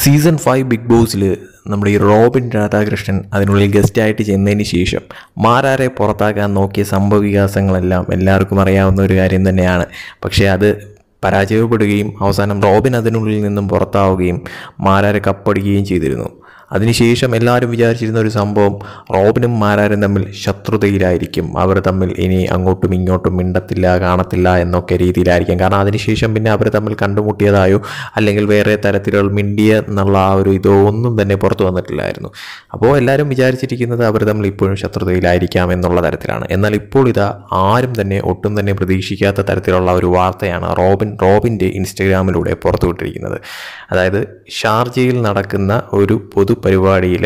Season five big ബോസിൽ നമ്മുടെ ഈ റോബിൻ രാധാകൃഷ്ണൻ അതിനുള്ളിൽ ഗസ്റ്റായിട്ട് ചെന്നതിന് ശേഷം മാരാരെ പുറത്താക്കാൻ നോക്കിയ സംഭവവികാസങ്ങളെല്ലാം എല്ലാവർക്കും അറിയാവുന്ന ഒരു കാര്യം തന്നെയാണ് പക്ഷേ അത് പരാജയപ്പെടുകയും അവസാനം റോബിൻ അതിനുള്ളിൽ നിന്നും പുറത്താവുകയും മാരാരെ കപ്പടിക്കുകയും ചെയ്തിരുന്നു അതിനുശേഷം എല്ലാവരും വിചാരിച്ചിരുന്ന ഒരു സംഭവം റോബിനും മാരാരും തമ്മിൽ ശത്രുതയിലായിരിക്കും അവർ തമ്മിൽ ഇനി അങ്ങോട്ടും ഇങ്ങോട്ടും മിണ്ടത്തില്ല കാണത്തില്ല എന്നൊക്കെ രീതിയിലായിരിക്കും കാരണം അതിനുശേഷം പിന്നെ അവർ തമ്മിൽ കണ്ടുമുട്ടിയതായോ അല്ലെങ്കിൽ വേറെ തരത്തിലുള്ള മിണ്ടിയ എന്നുള്ള ആ ഒരു ഇതോ ഒന്നും തന്നെ പുറത്തു വന്നിട്ടില്ലായിരുന്നു അപ്പോൾ എല്ലാവരും വിചാരിച്ചിരിക്കുന്നത് അവർ തമ്മിൽ ഇപ്പോഴും ശത്രുതയിലായിരിക്കാം എന്നുള്ള തരത്തിലാണ് എന്നാൽ ഇപ്പോൾ ഇതാ ആരും തന്നെ ഒട്ടും തന്നെ പ്രതീക്ഷിക്കാത്ത തരത്തിലുള്ള ഒരു വാർത്തയാണ് റോബിൻ റോബിൻ്റെ ഇൻസ്റ്റഗ്രാമിലൂടെ പുറത്തുവിട്ടിരിക്കുന്നത് അതായത് ഷാർജയിൽ നടക്കുന്ന ഒരു പൊതുപരിപാടിയിൽ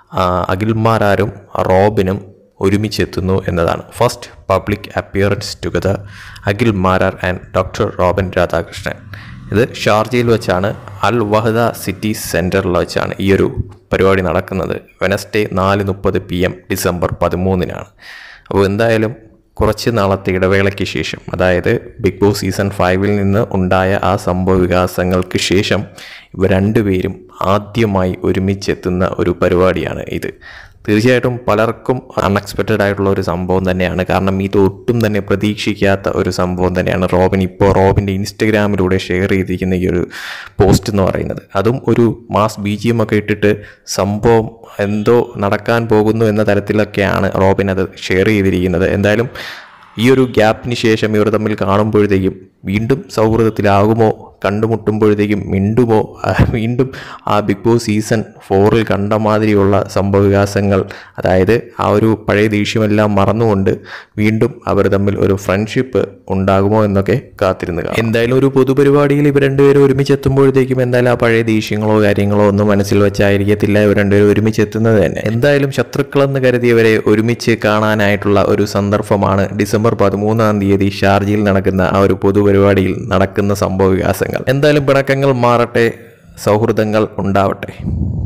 അഖിൽമാരാരും റോബിനും ഒരുമിച്ചെത്തുന്നു എന്നതാണ് first public appearance together Akhil Marar and doctor Robin Radhakrishnan ഇത് ഷാർജയിൽ വെച്ചാണ് അൽ വഹദ സിറ്റി സെൻറ്ററിൽ വെച്ചാണ് ഈ ഒരു പരിപാടി നടക്കുന്നത് വെനസ്ഡേ നാല് മുപ്പത് പി എം ഡിസംബർ പതിമൂന്നിനാണ് അപ്പോൾ എന്തായാലും കുറച്ച് നാളത്തെ ഇടവേളയ്ക്ക് ശേഷം അതായത് ബിഗ് ബോസ് സീസൺ ഫൈവിൽ നിന്ന് ഉണ്ടായ ആ സംഭവ വികാസങ്ങൾക്ക് ശേഷം ഇവർ രണ്ടുപേരും ആദ്യമായി ഒരുമിച്ചെത്തുന്ന ഒരു പരിപാടിയാണ് ഇത് തീർച്ചയായിട്ടും പലർക്കും അൺഎക്സ്പെക്റ്റഡ് ആയിട്ടുള്ള ഒരു സംഭവം തന്നെയാണ് കാരണം ഇത് ഒട്ടും തന്നെ പ്രതീക്ഷിക്കാത്ത ഒരു സംഭവം തന്നെയാണ് റോബിൻ ഇപ്പോൾ റോബിൻ്റെ ഇൻസ്റ്റഗ്രാമിലൂടെ ഷെയർ ചെയ്തിരിക്കുന്ന ഈ ഒരു പോസ്റ്റ് എന്ന് പറയുന്നത് അതും ഒരു മാസ് ബി ജി എം ഒക്കെ ഇട്ടിട്ട് സംഭവം എന്തോ നടക്കാൻ പോകുന്നു എന്ന തരത്തിലൊക്കെയാണ് റോബിൻ അത് ഷെയർ ചെയ്തിരിക്കുന്നത് എന്തായാലും ഈ ഒരു ഗ്യാപ്പിന് ശേഷം ഇവർ തമ്മിൽ കാണുമ്പോഴത്തേക്കും വീണ്ടും സൗഹൃദത്തിലാകുമോ കണ്ടുമുട്ടുമ്പോഴത്തേക്കും മിണ്ടുമോ ആ, വീണ്ടും ആ ബിഗ് ബോസ് സീസൺ ഫോറിൽ കണ്ട മാതിരിയുള്ള സംഭവവികാസങ്ങൾ അതായത് ആ ഒരു പഴയ ദേഷ്യമെല്ലാം മറന്നുകൊണ്ട് വീണ്ടും അവർ തമ്മിൽ ഒരു ഫ്രണ്ട്ഷിപ്പ് ഉണ്ടാകുമോ എന്നൊക്കെ കാത്തിരുന്ന് കാണാം. എന്തായാലും ഒരു പൊതുപരിപാടിയിൽ ഇവർ രണ്ടുപേരും ഒരുമിച്ചെത്തുമ്പോഴത്തേക്കും എന്തായാലും ആ പഴയ ദേഷ്യങ്ങളോ കാര്യങ്ങളോ ഒന്നും മനസ്സിൽ വെച്ചായിരിക്കത്തില്ല ഇവർ രണ്ടുപേരും ഒരുമിച്ചെത്തുന്നത് തന്നെ എന്തായാലും ശത്രുക്കളെന്ന് കരുതിയവരെ ഒരുമിച്ച് കാണാനായിട്ടുള്ള ഒരു സന്ദർഭമാണ് ഡിസംബർ പതിമൂന്നാം തീയതി ഷാർജയിൽ നടക്കുന്ന ആ ഒരു പൊതുപരിപാടിയിൽ നടക്കുന്ന സംഭവ വികാസങ്ങൾ എന്തായാലും പിണക്കങ്ങൾ മാറട്ടെ സൗഹൃദങ്ങൾ ഉണ്ടാവട്ടെ